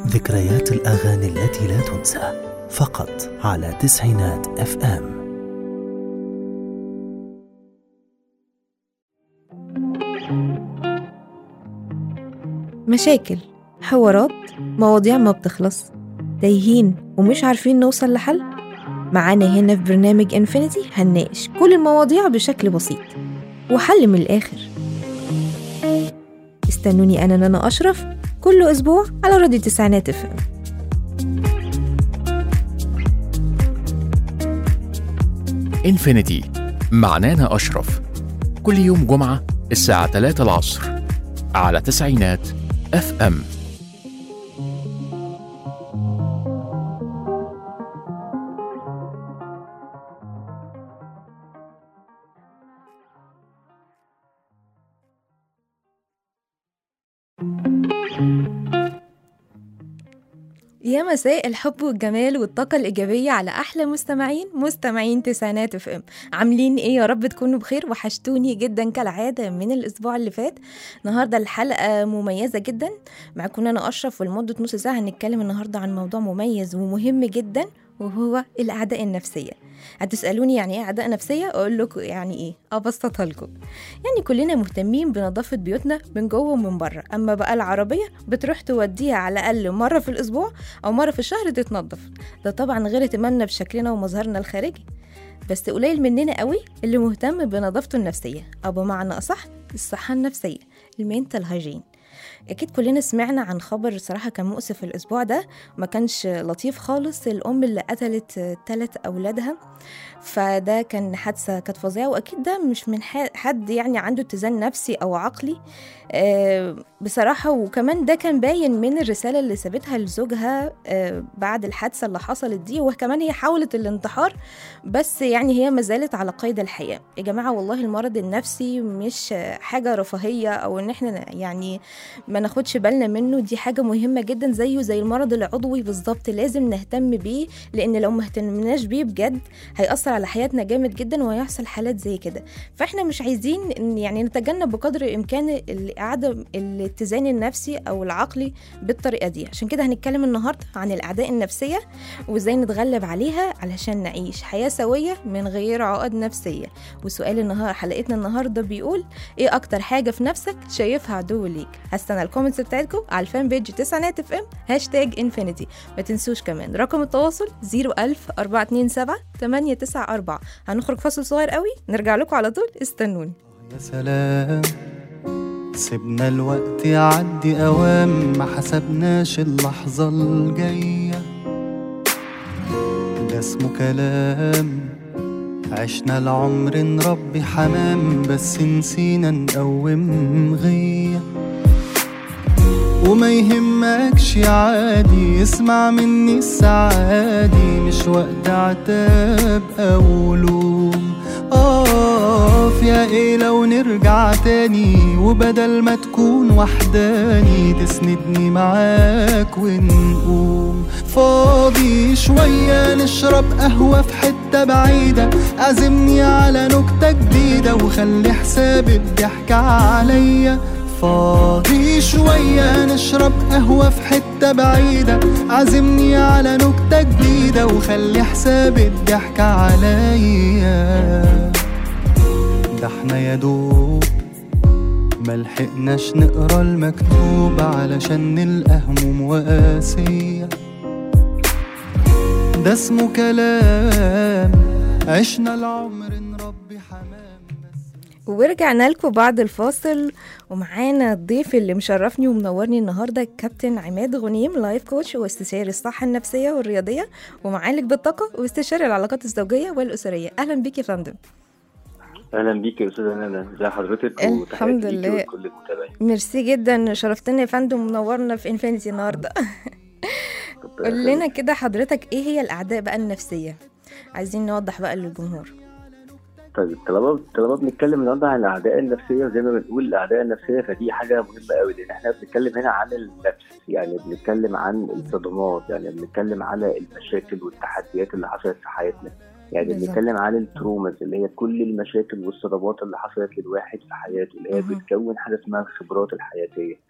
ذكريات الأغاني التي لا تنسى فقط على تسعينات اف ام مشاكل حوارات مواضيع ما بتخلص تايهين ومش عارفين نوصل لحل معانا هنا في برنامج انفينيتي هنناقش كل المواضيع بشكل بسيط وحل من الآخر استنوني أنا نانا أشرف كل أسبوع على راديو تسعينات اف ام انفينيتي مع نانا أشرف كل يوم جمعة الساعة 3 العصر على تسعينات اف ام يا مساء الحب والجمال والطاقة الإيجابية على أحلى مستمعين مستمعين تسعينات اف ام عاملين إيه يا رب تكونوا بخير وحشتوني جدا كالعادة من الأسبوع اللي فات النهاردة الحلقة مميزة جدا معاكم أنا أشرف ولمدة نص ساعة هنتكلم النهاردة عن موضوع مميز ومهم جدا وهو الأعداء النفسية هتسألوني يعني إيه أعداء نفسية أقول لكم يعني إيه أبسطها لكم يعني كلنا مهتمين بنظافة بيوتنا من جوه ومن بره أما بقى العربية بتروح توديها على الأقل مرة في الأسبوع أو مرة في الشهر تتنضف ده طبعا غير اهتمامنا بشكلنا ومظهرنا الخارجي بس قليل مننا قوي اللي مهتم بنظافته النفسية أو بمعنى أصح الصحة النفسية المينتال هايجين أكيد كلنا سمعنا عن خبر صراحة كان مؤسف الأسبوع ده ما كانش لطيف خالص الأم اللي قتلت ثلاث أولادها فده كان حادثة كانت فظيعة وأكيد ده مش من ح- حد يعني عنده اتزان نفسي أو عقلي آه، بصراحة وكمان ده كان باين من الرسالة اللي سابتها لزوجها آه، بعد الحادثة اللي حصلت دي وكمان هي حاولت الانتحار بس يعني هي ما زالت على قيد الحياة يا جماعة والله المرض النفسي مش آه، حاجة رفاهية أو إن إحنا يعني ما ناخدش بالنا منه دي حاجة مهمة جدا زيه زي المرض العضوي بالظبط لازم نهتم بيه لأن لو ما اهتمناش بيه بجد هيأثر على حياتنا جامد جدا وهيحصل حالات زي كده فاحنا مش عايزين إن يعني نتجنب بقدر الإمكان عدم الاتزان النفسي أو العقلي بالطريقة دي عشان كده هنتكلم النهاردة عن الأعداء النفسية وإزاي نتغلب عليها علشان نعيش حياة سوية من غير عقد نفسية وسؤال النهار حلقتنا النهاردة بيقول إيه أكتر حاجة في نفسك شايفها عدو ليك هستنى الكومنتس بتاعتكم على الفان بيج تسعينات اف ام هاشتاج انفينيتي ما تنسوش كمان رقم التواصل 01000 427 894 هنخرج فاصل صغير قوي نرجع لكم على طول استنوني يا سلام سيبنا الوقت يعدي أوام ما حسبناش اللحظة الجاية ده اسمه كلام عشنا العمر نربي حمام بس نسينا نقوم غية وما يهمكش عادي اسمع مني السعادي مش وقت عتاب أو لوم اقف يا ايه لو نرجع تاني وبدل ما تكون وحداني تسندني معاك ونقوم فاضي شوية نشرب قهوة في حتة بعيدة عزمني على نكتة جديدة وخلي حساب الضحك عليا فاضي شوية نشرب قهوة في حتة بعيدة عزمني على نكتة جديدة وخلي حساب الضحك عليا ده احنا يا دوب ملحقناش نقرا المكتوب علشان نلقى هموم وقاسية ده اسمه كلام عشنا العمر نربي حمام بس ورجعنا لكم بعد الفاصل ومعانا الضيف اللي مشرفني ومنورني النهارده الكابتن عماد غنيم لايف كوتش واستشاري الصحه النفسيه والرياضيه ومعالج بالطاقه واستشاري العلاقات الزوجيه والاسريه اهلا بيك يا فندم اهلا بيك يا استاذه نانا ازي حضرتك الحمد وتحياتي ليكي لله. ولكل المتابعين ميرسي جدا شرفتنا يا فندم ومنورنا في انفينيتي النهارده ربنا قول لنا يخليك. كده حضرتك ايه هي الاعداء بقى النفسيه عايزين نوضح بقى للجمهور طيب طالما طالما بنتكلم النهارده عن الاعداء النفسيه زي ما بنقول الاعداء النفسيه فدي حاجه مهمه قوي لان احنا بنتكلم هنا عن النفس يعني بنتكلم عن الصدمات يعني بنتكلم على المشاكل والتحديات اللي حصلت في حياتنا يعني بالظبط. بنتكلم عن الترومز اللي هي كل المشاكل والصدمات اللي حصلت للواحد في حياته اللي هي مهم. بتكون حاجه اسمها الخبرات الحياتيه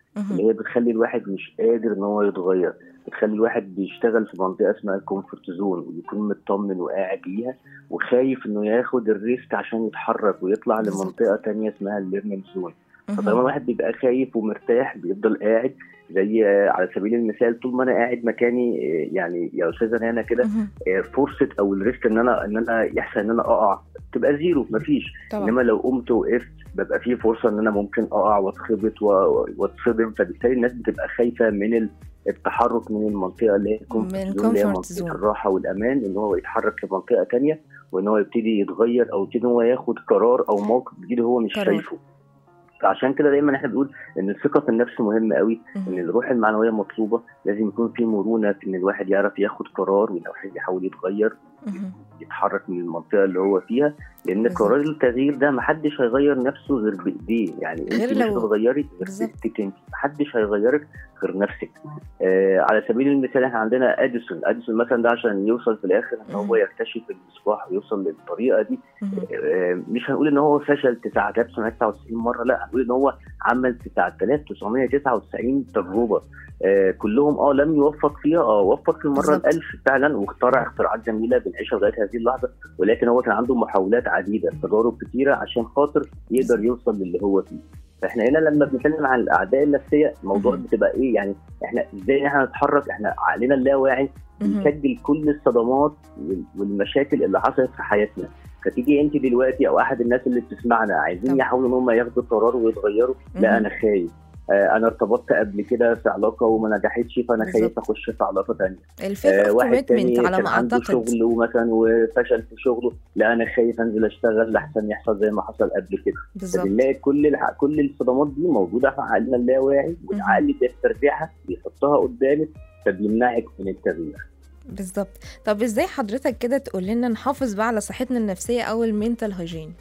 اللي هي بتخلي الواحد مش قادر ان هو يتغير بتخلي الواحد بيشتغل في منطقه اسمها الكومفورت زون ويكون مطمن وقاعد ليها وخايف انه ياخد الريسك عشان يتحرك ويطلع بالظبط. لمنطقه تانية اسمها الليرنينج زون فطالما مهم. الواحد بيبقى خايف ومرتاح بيفضل قاعد زي آه، على سبيل المثال طول ما انا قاعد مكاني آه، يعني يا استاذه هنا كده مهم. آه، فرصه او الريسك ان انا ان انا يحصل ان انا اقع تبقى زيرو مفيش طبعا انما لو قمت وقفت ببقى في فرصه ان انا ممكن اقع واتخبط و- واتصدم فبالتالي الناس بتبقى خايفه من ال- التحرك من المنطقه اللي هي الكومفورت من زون، اللي هي comfort منطقه zone. الراحه والامان ان هو يتحرك لمنطقه تانية وان هو يبتدي يتغير او يبتدي ان هو ياخد قرار او موقف جديد هو مش قرار. شايفه فعشان كده دايما احنا بنقول ان الثقه في النفس مهمه قوي ان مهم. الروح المعنويه مطلوبه لازم يكون في مرونه في ان الواحد يعرف ياخد قرار وان الواحد يحاول يتغير مهم. يتحرك من المنطقه اللي هو فيها لان بالظبط. قرار التغيير ده محدش هيغير نفسه غير بايديه يعني انت غير مش لو- هتغيري غير بالظبط. بايدك انت محدش هيغيرك غير نفسك آه على سبيل المثال احنا عندنا اديسون اديسون مثلا ده عشان يوصل في الاخر ان هو مم. يكتشف المصباح ويوصل للطريقه دي مهم. آه مش هنقول ان هو فشل 9999 مره لا هنقول ان هو عمل 9999 تجربه آه كلهم اه لم يوفق فيها اه وفق في المره بالظبط. الالف فعلا واخترع اختراعات جميله بنعيشها لغايه هذه اللحظه ولكن هو كان عنده محاولات عديده تجارب كتيره عشان خاطر يقدر يوصل للي هو فيه فاحنا هنا لما بنتكلم عن الاعداء النفسيه الموضوع مهم. بتبقى ايه يعني احنا ازاي ان احنا نتحرك احنا عقلنا اللاواعي مهم. بيسجل كل الصدمات وال- والمشاكل اللي حصلت في حياتنا فتيجي انت دلوقتي او احد الناس اللي بتسمعنا عايزين طبعا. يحاولوا ان هم ياخدوا قرار ويتغيروا لا مهم. انا خايف آه، انا ارتبطت قبل كده في علاقه وما نجحتش فانا خايف بالظبط. اخش في علاقه ثانيه الفيف آه، اوف واحد كوميتمنت تاني على كان ما عنده اعتقد شغل ومثلا وفشل في شغله لا انا خايف انزل اشتغل لحسن يحصل زي ما حصل قبل كده بالظبط فبنلاقي كل الع... كل الصدمات دي موجوده في عقلنا اللاواعي والعقل بيسترجعها بيحطها قدامك فبيمنعك من التغيير بالظبط طب ازاي حضرتك كده تقول لنا نحافظ بقى على صحتنا النفسيه او المينتال هايجين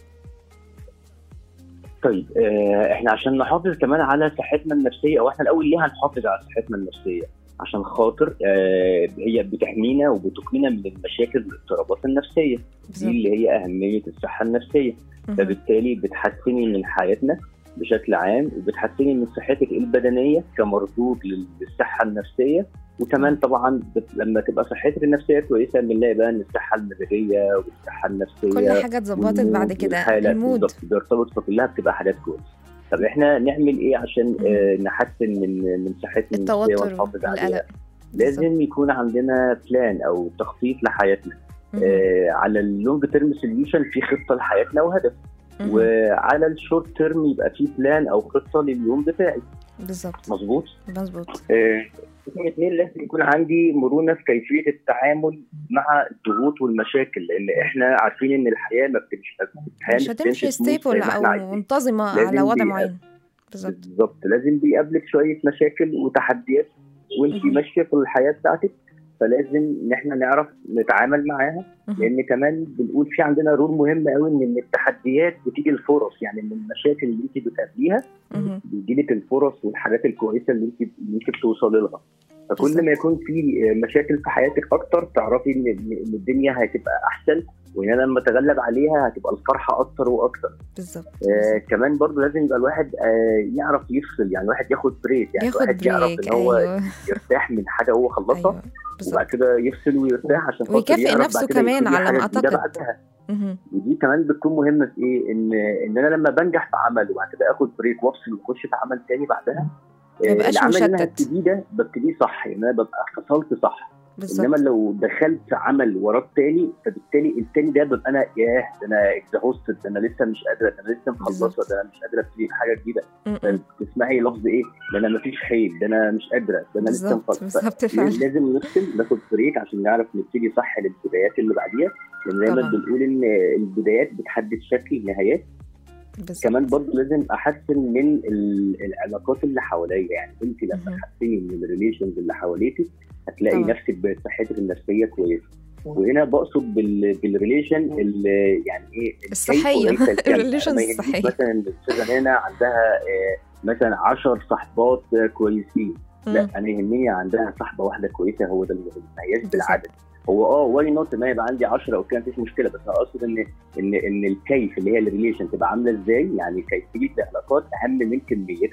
طيب آه احنا عشان نحافظ كمان على صحتنا النفسيه او احنا الاول ليه هنحافظ على صحتنا النفسيه عشان خاطر آه هي بتحمينا وبتقينا من المشاكل والاضطرابات النفسيه دي بالظبط اللي هي اهميه الصحه النفسيه مهم. فبالتالي بتحسني من حياتنا بشكل عام وبتحسني من صحتك البدنيه كمردود لل- للصحه النفسيه وكمان طبعا بت... لما تبقى صحتك النفسيه كويسه بنلاقي بقى ان الصحه المزاجيه والصحه النفسيه كل حاجه اتظبطت والمود بعد كده والحالة المود بالظبط بيرتبط فكلها بتبقى حاجات كويسه طب احنا نعمل ايه عشان آه نحسن من من صحتنا النفسيه التوتر ونحافظ عليها والقلق لازم يكون عندنا بلان او تخطيط لحياتنا مهم. آه على اللونج تيرم سوليوشن في خطه لحياتنا وهدف مهم. وعلى الشورت تيرم يبقى في بلان او خطه لليوم بتاعي بالظبط مظبوط مظبوط آه، رقم اثنين لازم يكون عندي مرونه في كيفيه التعامل مع الضغوط والمشاكل لان احنا عارفين ان الحياه ما بتمشي الحياه مش هتمشي بتمشي smooth زي ستيبل ما احنا او عايزين. منتظمه لازم على وضع بيبقى- معين بالظبط بالظبط لازم بيقابلك شويه مشاكل وتحديات وانت مهم. ماشيه في الحياه بتاعتك فلازم ان احنا نعرف نتعامل معاها مهم. لان كمان بنقول في عندنا رول مهم قوي ان من التحديات بتيجي الفرص يعني من المشاكل اللي انت بتقابليها مهم. بيجيلك الفرص والحاجات الكويسه اللي انت اللي انت بتوصلي لها فكل بالظبط. ما يكون في مشاكل في حياتك اكتر تعرفي ان إن الدنيا هتبقى احسن وان انا لما اتغلب عليها هتبقى الفرحه اكتر واكتر بالظبط آه كمان برضو لازم يبقى الواحد آه يعرف يفصل يعني الواحد ياخد بريك يعني ياخد الواحد يعرف بريك ان هو ايوه يرتاح من حاجه هو خلصها ايوه وبعد بالظبط كده يفصل ويرتاح عشان خاطر ويكافئ يعرف نفسه بعد كده كمان يبتدي على حاجة ما جديدة أعتقد. بعدها مهم. ودي كمان بتكون مهمه في ايه ان ان انا لما بنجح في عمل وبعد كده اخد بريك وافصل واخش في عمل تاني بعدها ما آه، يبقاش العمل اللي انا مشتت. هبتديه ده ببتديه صح يعني انا ببقى فصلت صح انما بالظبط لو دخلت في عمل وراه التاني فبالتالي التاني ده ببقى انا ياه ده انا اكزهوستد ده انا لسه مش قادره ده انا لسه مخلصه بالظبط. ده انا مش قادره ابتدي في حاجه جديده م-م. تسمعي لفظ ايه ده انا مفيش حيل ده انا مش قادره ده انا لسه بالظبط مخلصه بالظبط فعلا لازم نفصل ناخد بريك عشان نعرف نبتدي صح للبدايات اللي بعديها لان دايما طبعا. بنقول ان البدايات بتحدد شكل النهايات بالظبط كمان برضه لازم احسن من ال- العلاقات اللي حواليا يعني انت لما مهم. تحسني من الريليشنز اللي حواليكي هتلاقي طبعا. نفسك بقت صحتك النفسيه كويسه وهنا بقصد بال... بالريليشن اللي يعني ايه الكيف الصحية. وليس الكم. الريليشنز ما يهمنيش الصحية. مثلا الاستاذه هنا عندها آه، مثلا 10 صحبات آه، كويسين لا مم. انا يهمني عندها صاحبه واحده كويسه هو ده المهم ما هياش بالظبط. بالعدد هو اه واي نوت ما يبقى عندي 10 او كده مفيش مشكله بس انا اقصد ان ان ان الكيف اللي هي الريليشن تبقى عامله ازاي يعني كيفيه العلاقات اهم من كميتها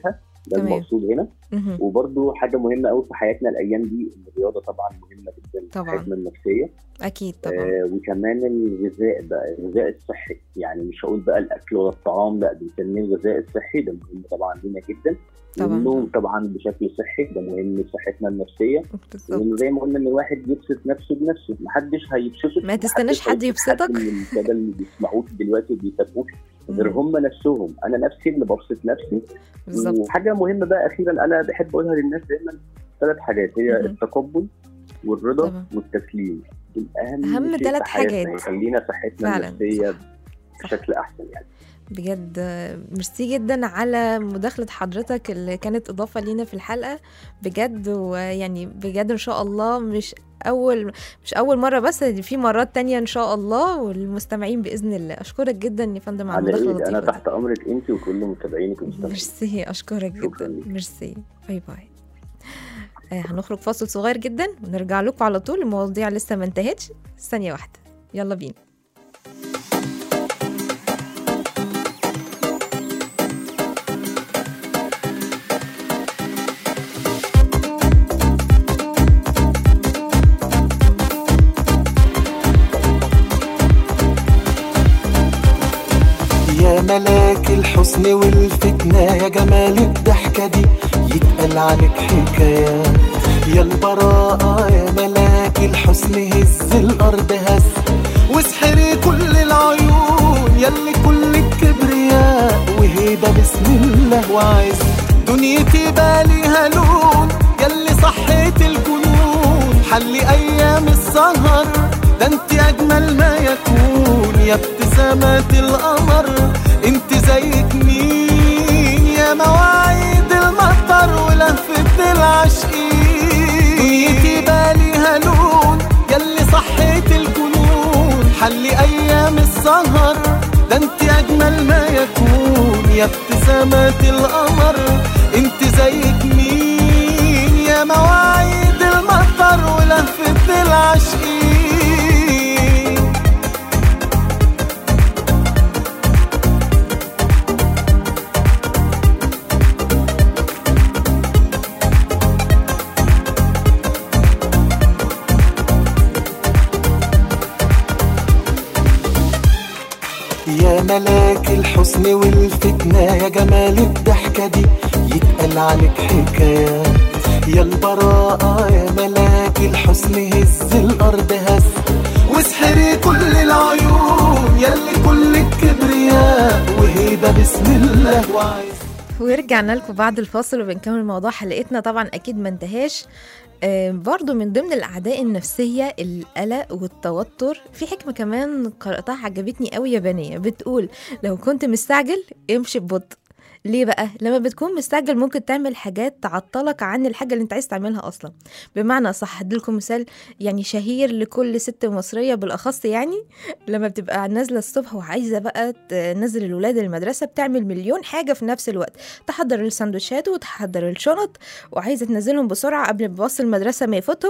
ده تمام. المقصود هنا مهم. وبرده حاجه مهمه قوي في حياتنا الايام دي ان الرياضه طبعا مهمه جدا في طبعاً. حياتنا النفسيه اكيد طبعا آه وكمان الغذاء بقى الغذاء الصحي يعني مش هقول بقى الاكل ولا الطعام لا بنسميه الغذاء الصحي ده مهم طبعا لينا جدا طبعاً. والنوم طبعا بشكل صحي ده مهم لصحتنا النفسيه بالظبط لان زي ما قلنا ان الواحد يبسط نفسه بنفسه محدش هيبسطك ما تستناش حد يبسطك. من الساده اللي بيسمعوك دلوقتي وبيتابعوك غير مم. هم نفسهم انا نفسي اللي ببسط نفسي بالظبط وحاجه مهمه بقى اخيرا انا بحب اقولها للناس دايما ثلاث حاجات هي مهم. التقبل والرضا طبعا. والتسليم دول اهم أهم شيء في ثلاث حياتنا، حاجات. يخلينا صحتنا فعلاً، النفسيه صح. بشكل احسن يعني بجد ميرسي جدا على مداخلة حضرتك اللي كانت إضافة لينا في الحلقة بجد ويعني بجد إن شاء الله مش أول مش أول مرة بس دي في مرات تانية إن شاء الله والمستمعين بإذن الله أشكرك جدا يا فندم على على المداخلة ايه انا اللطيفة تحت امرك انت وكل متابعينك دي ومستمعينك ميرسي أشكرك شكراً جدا ليك. ميرسي باي باي آه هنخرج فاصل صغير جدا ونرجع لكم على طول المواضيع لسه ما انتهتش ثانية واحدة يلا بينا يا ملاك الحسن والفتنة يا جمال الضحكة دي يتقال عنك حكايات يا البراءة يا ملاك الحسن هز الأرض هز واسحري كل العيون يلي كل الكبرياء وهيبة بسم الله وعز دنيتي باليها لون يلي صحيت الجنون حلي أيام السهر ده انت أجمل ما يكون يا ابتسامات القمر انت زيك مين يا مواعيد المطر ولفة العاشقين دنيتي باليها لون يلي صحيت الجنون حلي ايام السهر ده انت اجمل ما يكون يا ابتسامات القمر انت زيك مين يا مواعيد المطر ولفة العاشقين يا ملاك الحسن والفتنة يا جمال الضحكة دي يتقال عنك حكايات يا البراءة يا ملاك الحسن هز الأرض هز واسحري كل العيون يلي كل الكبرياء وهيبة بسم الله وعز ورجعنا لكم بعد الفاصل وبنكمل موضوع حلقتنا طبعا اكيد ما انتهاش آه، برضو من ضمن الاعداء النفسيه القلق والتوتر في حكمه كمان قراتها عجبتني قوي يابانيه بتقول لو كنت مستعجل امشي ببطء ليه بقى لما بتكون مستعجل ممكن تعمل حاجات تعطلك عن الحاجه اللي انت عايز تعملها اصلا بمعنى صح هديلكم مثال يعني شهير لكل ست مصريه بالاخص يعني لما بتبقى نازله الصبح وعايزه بقى تنزل الولاد المدرسه بتعمل مليون حاجه في نفس الوقت تحضر السندوتشات وتحضر الشنط وعايزه تنزلهم بسرعه قبل باص المدرسه ما يفوتهم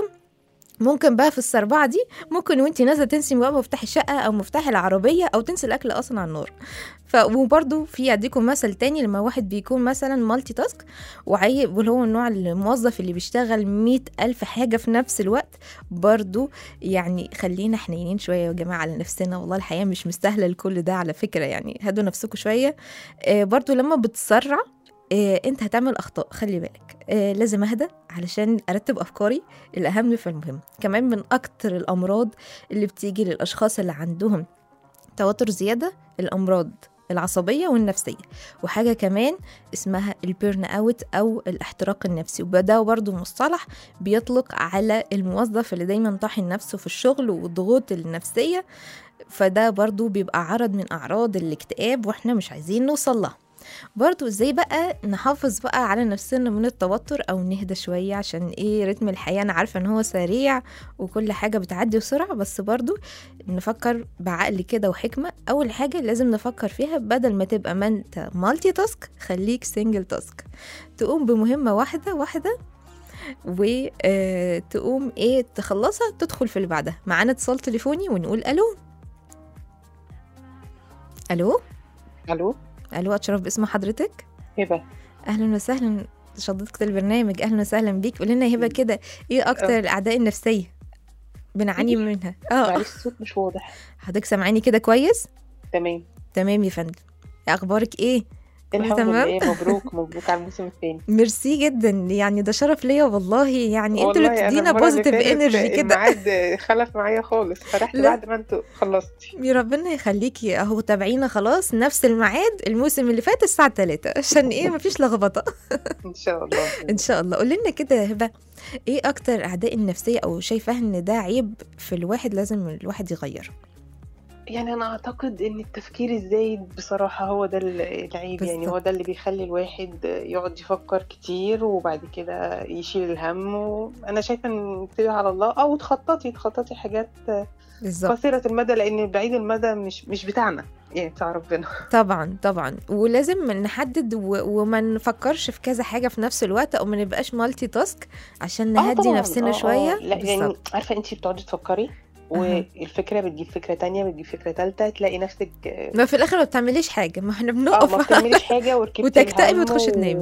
ممكن بقى في السربعه دي ممكن وانتي نازله تنسي بقى مفتاح الشقه او مفتاح العربيه او تنسي الاكل اصلا على النار ف وبرده في اديكم مثل تاني لما واحد بيكون مثلا مالتي تاسك وعي واللي هو النوع الموظف اللي بيشتغل مئة ألف حاجة في نفس الوقت برضو يعني خلينا حنينين شوية يا جماعة على نفسنا والله الحياة مش مستاهلة لكل ده على فكرة يعني هدوا نفسكم شوية آه برضو لما بتسرع آه انت هتعمل اخطاء خلي بالك آه لازم اهدى علشان ارتب افكاري الاهم فالمهم كمان من اكتر الامراض اللي بتيجي للاشخاص اللي عندهم توتر زياده الامراض العصبية والنفسية وحاجة كمان اسمها البيرن اوت أو الاحتراق النفسي وده برضو مصطلح بيطلق على الموظف اللي دايما طاحن نفسه في الشغل والضغوط النفسية فده برضو بيبقى عرض من أعراض الاكتئاب واحنا مش عايزين نوصل لها برضو ازاي بقى نحافظ بقى على نفسنا من التوتر او نهدى شوية عشان ايه رتم الحياة انا عارفة ان هو سريع وكل حاجة بتعدي بسرعة بس برضو نفكر بعقل كده وحكمة اول حاجة لازم نفكر فيها بدل ما تبقى ما انت مالتي تاسك خليك سنجل تاسك تقوم بمهمة واحدة واحدة وتقوم ايه تخلصها تدخل في اللي بعدها معانا اتصال تليفوني ونقول الو الو الو الو اتشرف باسم حضرتك هبه اهلا وسهلا صديقة البرنامج اهلا وسهلا بيك قول لنا يا هبه كده ايه اكتر الاعداء النفسيه بنعاني منها اه معلش الصوت مش واضح حضرتك سامعاني كده كويس تمام تمام يا فندم اخبارك ايه كله الحمد تمام؟ لله مبروك مبروك على الموسم الثاني ميرسي جدا يعني ده شرف ليا والله يعني انتوا اللي بتدينا بوزيتيف انرجي كده الميعاد خلف معايا خالص فرحت لا. بعد ما انتوا خلصتي يا ربنا يخليكي اهو تابعينا خلاص نفس الميعاد الموسم اللي فات الساعه 3 عشان ايه مفيش لخبطه ان شاء الله ان شاء الله قول لنا كده يا هبه ايه اكتر اعداء النفسيه او شايفاه ان ده عيب في الواحد لازم الواحد يغيره يعني انا اعتقد ان التفكير الزايد بصراحة هو ده ال- العيب يعني بالظبط. هو ده اللي بيخلي الواحد يقعد يفكر كتير وبعد كده يشيل الهم وانا شايفة ان نبتدي على الله او تخططي تخططي حاجات بالظبط قصيرة المدى لان بعيد المدى مش مش بتاعنا يعني بتاع ربنا طبعا طبعا ولازم نحدد و... وما نفكرش في كذا حاجه في نفس الوقت او ما نبقاش مالتي تاسك عشان آه نهدي طبعاً، نفسنا آه، شويه آه. لا يعني بالظبط. عارفة انتي بتقعدي تفكري أها. والفكرة بتجيب فكرة تانية بتجيب فكرة تالتة تلاقي نفسك آه، ما في الاخر ما بتعمليش حاجه ما احنا اه ما بنقف بتعمليش حاجة وركبتي وتكتئبي الهم وتخشي تنامي.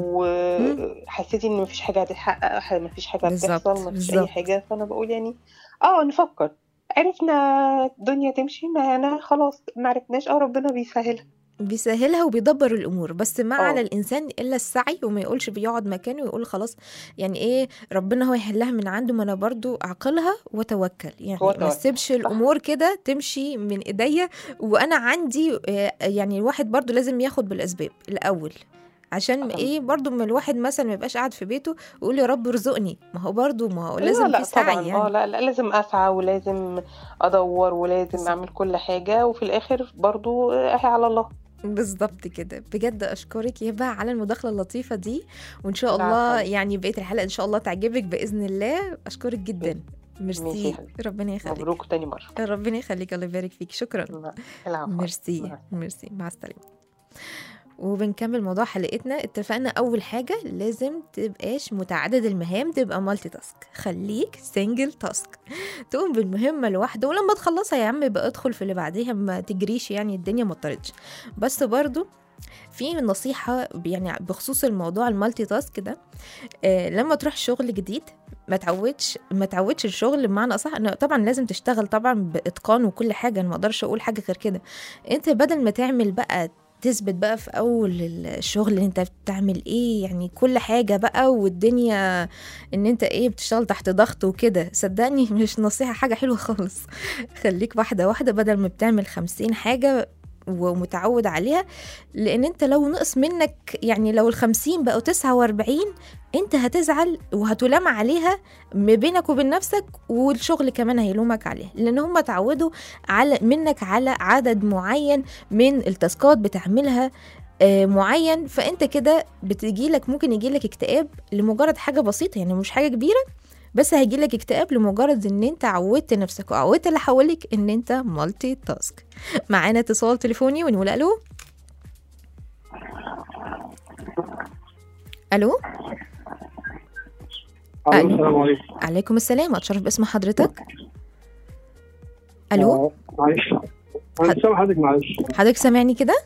وحسيتي ان مفيش حاجة هتتحقق مفيش حاجة بالظبط، هتحصل مفيش أي بالظبط. حاجة فأنا بقول يعني اه نفكر عرفنا الدنيا تمشي معانا خلاص ما عرفناش اه ربنا بيسهلها بيسهلها وبيدبر الامور بس ما آه. على الانسان الا السعي وما يقولش بيقعد مكانه ويقول خلاص يعني ايه ربنا هو يحلها من عنده ما انا برضو اعقلها واتوكل يعني هو ما توكل، اسيبش صح. الامور كده تمشي من ايديا وانا عندي آه، يعني الواحد برضو لازم ياخد بالاسباب الاول عشان طبعاً. ايه برضو ما الواحد مثلا ما يبقاش قاعد في بيته ويقول يا رب ارزقني ما هو برضو ما هو لازم لا لا في سعي طبعا اه يعني لا لا لازم اسعى ولازم ادور ولازم بالظبط. اعمل كل حاجة وفي الاخر برضو اهي على الله بالظبط كده بجد اشكرك يا بقى على المداخله اللطيفه دي وان شاء العفو. الله يعني بقيه الحلقه ان شاء الله تعجبك باذن الله اشكرك جدا ماشي يا ميرسي حبيبتي. ربنا يخليك مبروك تاني مرة ربنا يخليك الله يبارك فيك شكرا لا، العفو ميرسي مع ميرسي مع السلامه وبنكمل موضوع حلقتنا اتفقنا اول حاجه لازم تبقاش متعدد المهام تبقى مالتي تاسك خليك سنجل تاسك تقوم بالمهمه لوحده ولما تخلصها يا عم بقى ادخل في اللي بعديها ما تجريش يعني الدنيا ما تطردش بس برضو في نصيحة يعني بخصوص الموضوع المالتي تاسك ده آه لما تروح شغل جديد ما تعودش ما تعودش الشغل بمعنى اصح انه طبعا لازم تشتغل طبعا باتقان وكل حاجه انا ما اقدرش اقول حاجه غير كده انت بدل ما تعمل بقى تثبت بقى في اول الشغل اللي انت بتعمل ايه يعني كل حاجه بقى والدنيا ان انت ايه بتشتغل تحت ضغط وكده صدقني مش نصيحه حاجه حلوه خالص خليك واحده واحده بدل ما بتعمل خمسين حاجه ومتعود عليها لان انت لو نقص منك يعني لو الخمسين بقوا تسعة واربعين انت هتزعل وهتلام عليها ما بينك وبين نفسك والشغل كمان هيلومك عليها لان هم اتعودوا على منك على عدد معين من التاسكات بتعملها آه، معين فانت كده بتجيلك ممكن يجيلك اكتئاب لمجرد حاجه بسيطه يعني مش حاجه كبيره بس هيجيلك اكتئاب لمجرد ان انت عودت نفسك وعودت اللي حواليك ان انت مالتي تاسك معانا اتصال تليفوني ونقول الو الو ألو. السلام عليكم عليكم السلام اتشرف باسم حضرتك الو آه، معلش انا حد- مش سامع حضرتك معلش حضرتك سامعني كده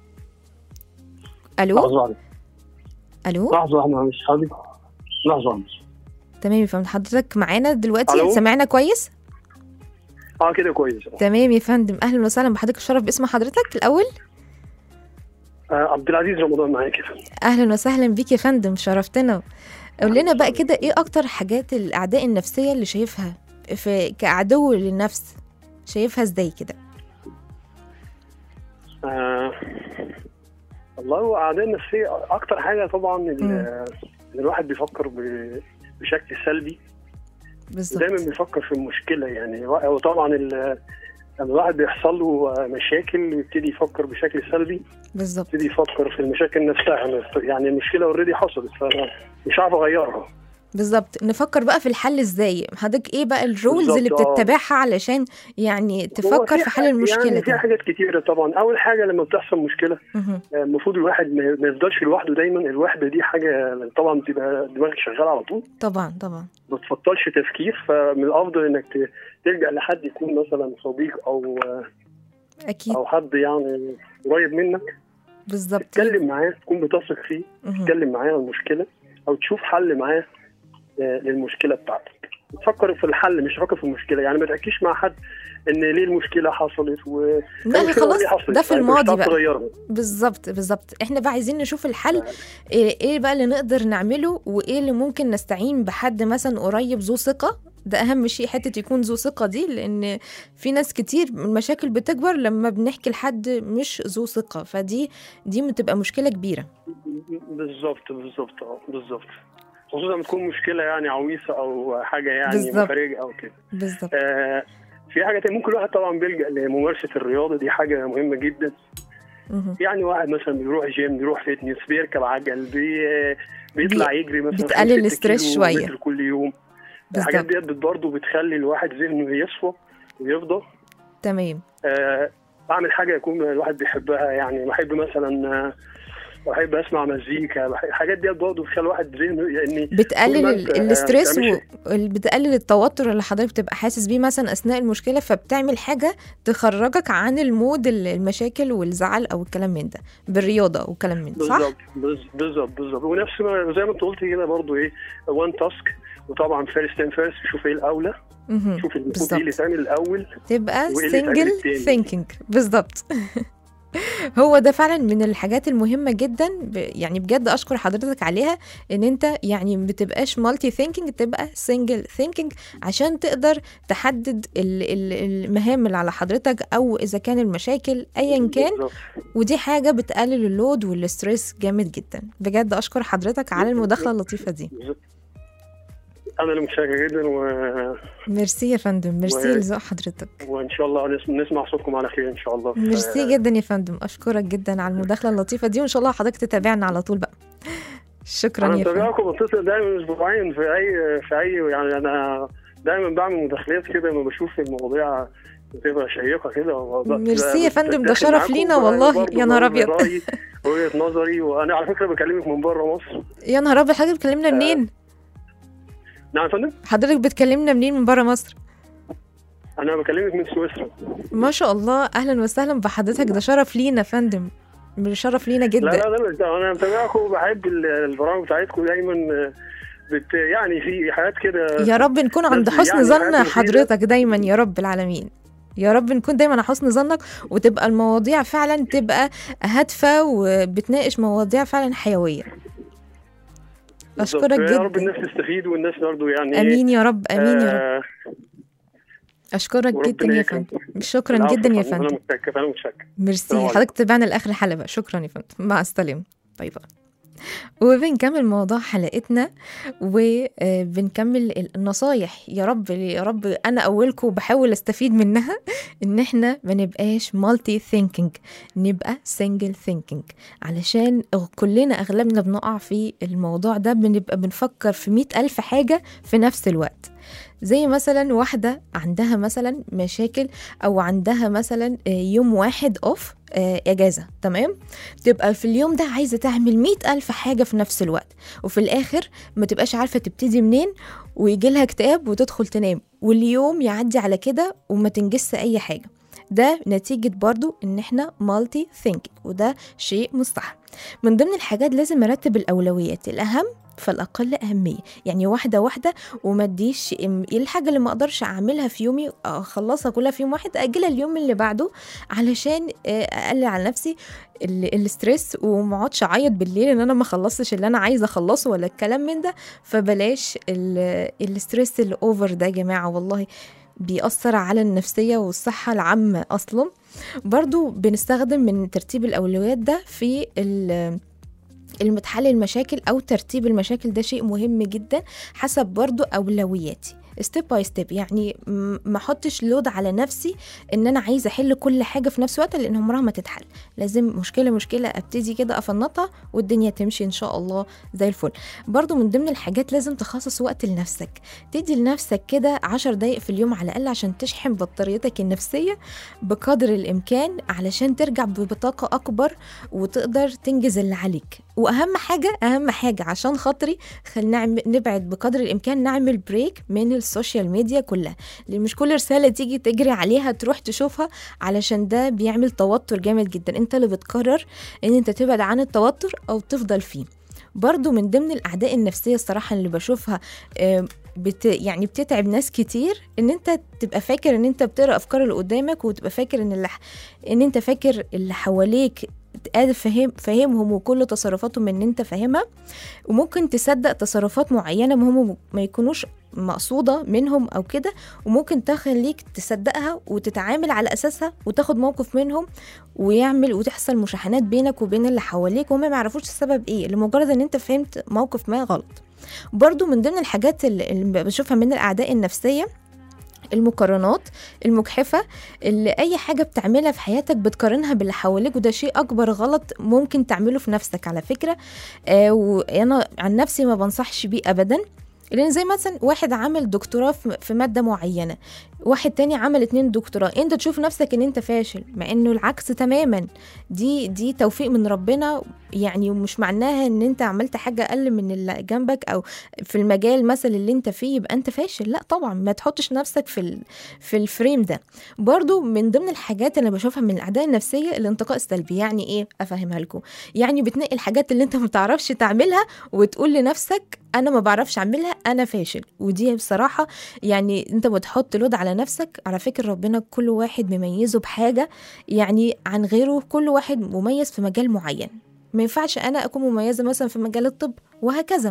الو لحظه واحده الو لحظه واحده معلش حضرتك لحظه واحده تمام يا فندم حضرتك معانا دلوقتي ألو. سامعنا كويس اه كده كويس تمام يا فندم اهلا وسهلا بحضرتك الشرف باسم حضرتك الاول آه عبد العزيز رمضان معاك كده اهلا وسهلا بيك يا فندم شرفتنا قول لنا بقى كده ايه اكتر حاجات الاعداء النفسيه اللي شايفها في كعدو للنفس شايفها ازاي كده آه والله هو اعداء النفسيه اكتر حاجه طبعا ال- مم. ان الواحد بيفكر ب- بشكل سلبي بالظبط دايما بيفكر في المشكله يعني هو طبعا ال- لما الواحد بيحصل له مشاكل يبتدي يفكر بشكل سلبي بالظبط يبتدي يفكر في المشاكل نفسها يعني المشكله اوريدي حصلت فانا مش عارف اغيرها بالظبط نفكر بقى في الحل ازاي حضرتك ايه بقى الرولز اللي بالظبط، آه. بتتبعها علشان يعني هو تفكر في حل ح- المشكله يعني في ده حاجات كتيرة طبعا أول حاجة لما بتحصل مشكلة مهم. آه، المفروض الواحد ما ما يفضلش لوحده دايما الوحدة دي حاجة طبعا بتبقى دماغك شغالة على طول طبعا طبعا ما تفضلش تفكير فمن الأفضل إنك ت- تلجأ لحد يكون مثلا صديق أو اكيد أو حد يعني قريب منك بالظبط تتكلم معاه تكون بتثق فيه مهم. تتكلم معاه عن المشكله او تشوف حل معاه آه، للمشكله بتاعتك تفكر في الحل مش تفكر في المشكله يعني ما تحكيش مع حد ان ليه المشكله حصلت و لا المشكلة خلاص دي حصلت، ده في فأنت مش الماضي هتعرف بقى تغيرها بالظبط بالظبط احنا بقى عايزين نشوف الحل ايه إيه بقى اللي نقدر نعمله وايه اللي ممكن نستعين بحد مثلا قريب ذو ثقة ده اهم شيء حته يكون ذو ثقه دي لان في ناس كتير المشاكل بتكبر لما بنحكي لحد مش ذو ثقه فدي دي بتبقى مشكله كبيره بالظبط بالظبط اه بالظبط خصوصا لما تكون مشكله يعني عويصه او حاجه يعني بالظبط. مفرجه او كده بالظبط آه في حاجه تانية ممكن الواحد طبعا بيلجا لممارسه الرياضه دي حاجه مهمه جدا مهم. يعني واحد مثلا بيروح جيم بيروح فيتنس بيركب عجل بي بيطلع يجري مثلا بتقلل خمسة الاسترس كيلو شوية. متر كل يوم الحاجات بالظبط ديت برضه بتخلي الواحد ذهنه يصفى ويفضى تمام آه بعمل حاجه يكون الواحد بيحبها يعني بحب مثلا آه، بحب اسمع مزيكا بحب الحاجات ديت برضه بتخلي الواحد ذهنه يعني طول بتقلل ما ال- أنت، آه، الاستريس بتعملش- و... ال- بتقلل التوتر اللي حضرتك بتبقى حاسس بيه مثلا اثناء المشكله فبتعمل حاجه تخرجك عن المود ال- المشاكل والزعل او الكلام من ده بالرياضه والكلام من ده صح بالظبط بز- بالظبط بالظبط ونفس ما زي ما انت قلت كده برضه ايه وان تاسك وطبعا فيرست اند فيرست شوف ايه الاولى مهم. شوف المفروض ايه اللي بالظبط يتعمل الاول تبقى وإيه اللي يتعمل سنجل التاني. ثينكينج بالظبط هو ده فعلا من الحاجات المهمة جدا ب... يعني بجد أشكر حضرتك عليها إن أنت يعني بتبقاش مالتي ثينكينج تبقى سنجل ثينكينج عشان تقدر تحدد ال... ال- المهام اللي على حضرتك أو إذا كان المشاكل أيا كان بالظبط. ودي حاجة بتقلل اللود والستريس جامد جدا بجد أشكر حضرتك على المداخلة اللطيفة دي بالظبط. انا اللي متشكر جدا و... ميرسي يا فندم ميرسي و- لذوق حضرتك وان شاء الله نسمع, نسمع صوتكم على خير ان شاء الله في- ميرسي جدا يا فندم اشكرك جدا على المداخله اللطيفه دي وان شاء الله حضرتك تتابعنا على طول بقى شكرا انا يا فندم متابعكم بتصل دايما اسبوعين في اي في اي يعني انا دايما بعمل مداخلات كده لما بشوف المواضيع بتبقى شيقه كده وب- ميرسي يا فندم، ده بتدخل شرف معاكم لينا وأنا والله. برضه يا نهار بقول أبيض. رأيي وجهه نظري وانا على فكره بكلمك من بره مصر يا نهار ابيض حضرتك بتكلمنا منين نعم يا فندم حضرتك بتكلمنا منين من بره مصر انا بكلمك من سويسرا ما شاء الله اهلا وسهلا بحضرتك ده شرف لينا يا فندم شرف لينا لا جدا لا لا مش ده، انا متابعكم وبحب ال- البرامج بتاعتكم دايما آه، بت يعني في حاجات كده يا رب نكون عند بس حسن يعني ظن حاجات مفيدة. حضرتك دايما يا رب العالمين يا رب نكون دايما على حسن ظنك وتبقى المواضيع فعلا تبقى هادفه وبتناقش مواضيع فعلا حيويه بالظبط. اشكرك يا رب جدا الناس تستفيد والناس برضه يعني امين يا رب امين يا رب آه، اشكرك وربنا جدا يا يكرمك. فندم شكرا العفو جدا يا طبعاً، فندم انا متشكر انا متشكر ميرسي السلام عليكم. حضرتك تابعنا لاخر الحلقه شكرا يا فندم مع السلامه باي باي وبنكمل موضوع حلقتنا وبنكمل النصايح يا رب يا رب انا اولكم بحاول استفيد منها ان احنا ما نبقاش مالتي ثينكينج نبقى سنجل ثينكينج علشان كلنا اغلبنا بنقع في الموضوع ده بنبقى بنفكر في مئة ألف حاجة في نفس الوقت زي مثلا واحدة عندها مثلا مشاكل أو عندها مثلا آه، يوم واحد أوف آه، إجازة تمام تبقى في اليوم ده عايزة تعمل مئة ألف حاجة في نفس الوقت وفي الآخر ما تبقاش عارفة تبتدي منين ويجي لها اكتئاب وتدخل تنام واليوم يعدي على كده وما تنجزش أي حاجة ده نتيجة برضو ان احنا مالتي ثينكينج وده شيء مستحب من ضمن الحاجات لازم ارتب الاولويات الاهم فالاقل اهميه يعني واحده واحده وما اديش إم- ايه الحاجه اللي ما اقدرش اعملها في يومي اخلصها كلها في يوم واحد اجلها اليوم اللي بعده علشان آه، اقلل على نفسي ال- الستريس وما اقعدش اعيط بالليل ان انا ما خلصتش اللي انا عايزه اخلصه ولا الكلام من ده فبلاش ال- الستريس الاوفر ده يا جماعه والله بيأثر على النفسية والصحة العامة أصلا برضو بنستخدم من ترتيب الأولويات ده في ال- المتحل المشاكل أو ترتيب المشاكل ده شيء مهم جدا حسب برضو أولوياتي ستيب باي ستيب يعني م- ما احطش لود على نفسي ان انا عايزه احل كل حاجه في نفس الوقت لان عمرها ما تتحل لازم مشكله مشكله ابتدي كده افنطها والدنيا تمشي ان شاء الله زي الفل برضو من ضمن الحاجات لازم تخصص وقت لنفسك تدي لنفسك كده عشر دقايق في اليوم على الأقل عشان تشحن بطاريتك النفسية بقدر الإمكان علشان ترجع بطاقة أكبر وتقدر تنجز اللي عليك وأهم حاجة أهم حاجة عشان خاطري خلينا نعم- نبعد بقدر الإمكان نعمل بريك من السوشيال ميديا كلها لان مش كل رساله تيجي تجري عليها تروح تشوفها علشان ده بيعمل توتر جامد جدا انت اللي بتقرر ان انت تبعد عن التوتر او تفضل فيه برضو من ضمن الاعداء النفسيه الصراحه اللي بشوفها آه، بت يعني بتتعب ناس كتير ان انت تبقى فاكر ان انت بتقرا افكار اللي قدامك وتبقى فاكر ان اللي ح- ان انت فاكر اللي حواليك قادر فاهم فاهمهم وكل تصرفاتهم ان انت فاهمها وممكن تصدق تصرفات معينه ما هم ما يكونوش مقصوده منهم او كده وممكن تخليك تصدقها وتتعامل على اساسها وتاخد موقف منهم ويعمل وتحصل مشاحنات بينك وبين اللي حواليك وهم ما يعرفوش السبب ايه لمجرد ان انت فهمت موقف ما غلط برضو من ضمن الحاجات اللي اللي بشوفها من الاعداء النفسيه المقارنات المجحفة اللي أي حاجة بتعملها في حياتك بتقارنها باللي حواليك وده شيء أكبر غلط ممكن تعمله في نفسك على فكرة آه وأنا عن نفسي ما بنصحش بيه أبدا لان زي مثلا واحد عمل دكتوراه في في ماده معينه واحد تاني عمل اتنين دكتوراه انت تشوف نفسك ان انت فاشل مع انه العكس تماما دي دي توفيق من ربنا يعني ومش معناها ان انت عملت حاجه اقل من اللي جنبك او في المجال مثلا اللي انت فيه يبقى انت فاشل لا طبعا ما تحطش نفسك في ال في الفريم ده برضو من ضمن الحاجات اللي بشوفها من الاعداء النفسيه الانتقاء السلبي يعني ايه افهمها لكم يعني بتنقي الحاجات اللي انت ما بتعرفش تعملها وتقول لنفسك انا ما بعرفش اعملها انا فاشل ودي بصراحه يعني انت بتحط لود على نفسك على فكره ربنا كل واحد مميزه بحاجه يعني عن غيره كل واحد مميز في مجال معين ما ينفعش انا اكون مميزه مثلا في مجال الطب وهكذا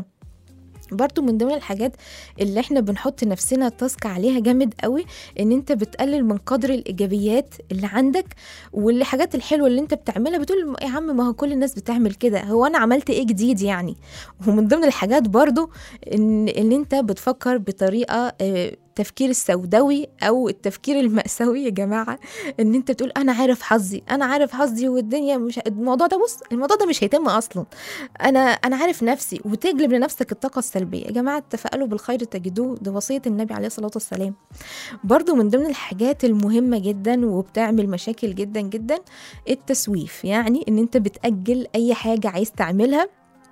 برضو من ضمن الحاجات اللي احنا بنحط نفسنا تاسك عليها جامد قوي ان انت بتقلل من قدر الايجابيات اللي عندك والحاجات الحلوه اللي انت بتعملها بتقول يا عم ما هو كل الناس بتعمل كده هو انا عملت ايه جديد يعني ومن ضمن الحاجات برضو ان ان انت بتفكر بطريقه آه، التفكير السوداوي او التفكير المأساوي يا جماعه ان انت بتقول انا عارف حظي انا عارف حظي والدنيا مش الموضوع ده بص الموضوع ده مش هيتم اصلا انا انا عارف نفسي وتجلب لنفسك الطاقه السلبيه يا جماعه تفائلوا بالخير تجدوه ده وصيه النبي عليه الصلاه والسلام برضو من ضمن الحاجات المهمه جدا وبتعمل مشاكل جدا جدا التسويف يعني ان انت بتأجل اي حاجه عايز تعملها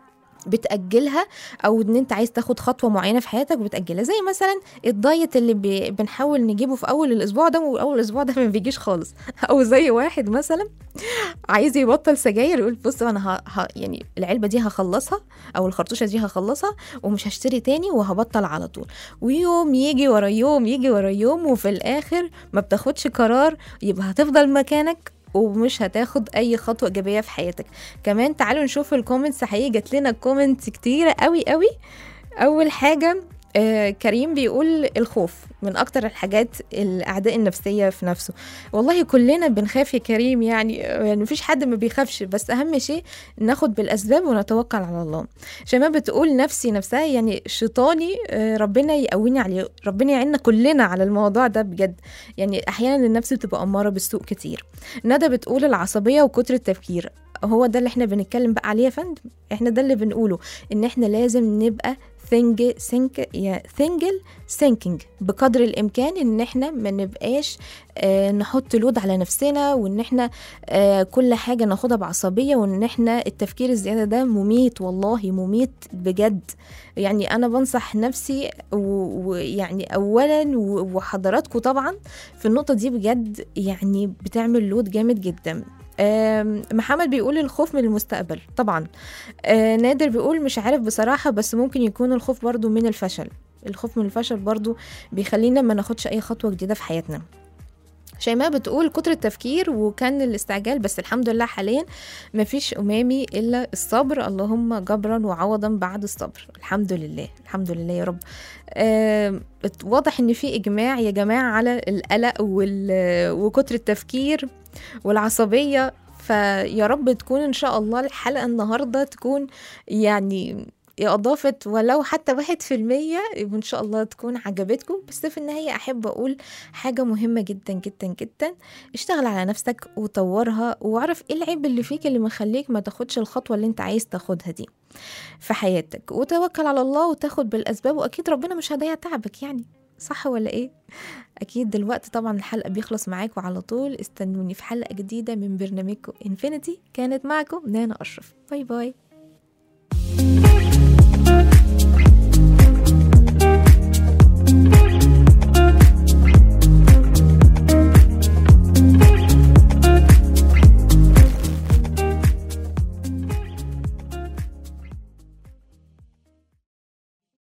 بتأجلها او ان انت عايز تاخد خطوه معينه في حياتك وبتأجلها زي مثلا الدايت اللي بي بنحاول نجيبه في اول الاسبوع ده واول الاسبوع ده ما بيجيش خالص او زي واحد مثلا عايز يبطل سجاير يقول بص انا ه... ه... يعني العلبه دي هخلصها او الخرطوشه دي هخلصها ومش هشتري تاني وهبطل على طول ويوم يجي ورا يوم يجي ورا يوم وفي الاخر ما بتاخدش قرار يبقى هتفضل مكانك ومش هتاخد اي خطوه ايجابيه في حياتك كمان تعالوا نشوف الكومنتس حقيقي جات لنا كومنتس كتيره قوي قوي اول حاجه آه كريم بيقول الخوف من اكتر الحاجات الاعداء النفسيه في نفسه والله كلنا بنخاف يا كريم يعني يعني مفيش حد ما بيخافش بس اهم شيء ناخد بالاسباب ونتوكل على الله شيماء بتقول نفسي نفسها يعني شيطاني آه ربنا يقويني عليه ربنا يعيننا كلنا على الموضوع ده بجد يعني احيانا النفس بتبقى اماره بالسوء كتير ندى بتقول العصبيه وكتر التفكير هو ده اللي احنا بنتكلم بقى عليه يا فندم احنا ده اللي بنقوله ان احنا لازم نبقى ثينج سينك يا ثينجل ثينكينج بقدر الامكان ان احنا ما نبقاش آه نحط لود على نفسنا وان احنا آه كل حاجه ناخدها بعصبيه وان احنا التفكير الزياده ده مميت والله مميت بجد يعني انا بنصح نفسي ويعني اولا وحضراتكم طبعا في النقطه دي بجد يعني بتعمل لود جامد جدا محمد بيقول الخوف من المستقبل طبعا آه نادر بيقول مش عارف بصراحة بس ممكن يكون الخوف برضو من الفشل الخوف من الفشل برضو بيخلينا ما ناخدش أي خطوة جديدة في حياتنا شيماء بتقول كتر التفكير وكان الاستعجال بس الحمد لله حاليا مفيش أمامي إلا الصبر اللهم جبرا وعوضا بعد الصبر الحمد لله الحمد لله يا رب آه واضح ان في اجماع يا جماعه على القلق وكتر التفكير والعصبيه فيا رب تكون ان شاء الله الحلقه النهارده تكون يعني إضافة ولو حتى واحد في المية وإن شاء الله تكون عجبتكم بس في النهاية أحب أقول حاجة مهمة جدا جدا جدا اشتغل على نفسك وطورها واعرف إيه العيب اللي فيك اللي مخليك ما تاخدش الخطوة اللي أنت عايز تاخدها دي في حياتك وتوكل على الله وتاخد بالأسباب وأكيد ربنا مش هيضيع تعبك يعني صح ولا ايه اكيد دلوقتي طبعا الحلقه بيخلص معاكم على طول استنوني في حلقه جديده من برنامجكم انفينيتي كانت معكم نانا اشرف باي باي